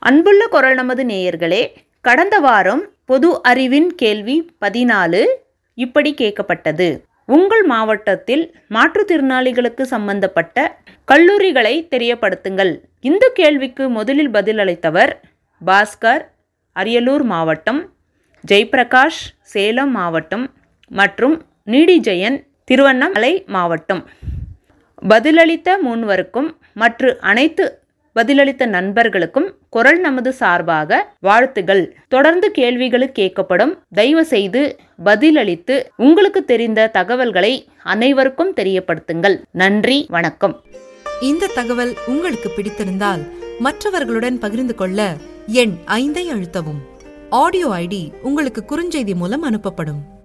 அன்புள்ள குரல் நமது நேயர்களே கடந்த வாரம் பொது அறிவின் கேள்வி பதினாலு இப்படி கேட்கப்பட்டது உங்கள் மாவட்டத்தில் மாற்றுத்திறனாளிகளுக்கு சம்பந்தப்பட்ட கல்லூரிகளை தெரியப்படுத்துங்கள் இந்த கேள்விக்கு முதலில் பதிலளித்தவர் பாஸ்கர் அரியலூர் மாவட்டம் ஜெயபிரகாஷ் சேலம் மாவட்டம் மற்றும் நீடி ஜெயன் திருவண்ணாமலை மாவட்டம் பதிலளித்த மூன்வருக்கும் மற்ற அனைத்து பதிலளித்த நண்பர்களுக்கும் குரல் நமது சார்பாக வாழ்த்துகள் தொடர்ந்து கேள்விகள் கேட்கப்படும் தயவு செய்து பதிலளித்து உங்களுக்கு தெரிந்த தகவல்களை அனைவருக்கும் தெரியப்படுத்துங்கள் நன்றி வணக்கம் இந்த தகவல் உங்களுக்கு பிடித்திருந்தால் மற்றவர்களுடன் பகிர்ந்து கொள்ள எண் ஐந்தை அழுத்தவும் ஆடியோ ஐடி உங்களுக்கு குறுஞ்செய்தி மூலம் அனுப்பப்படும்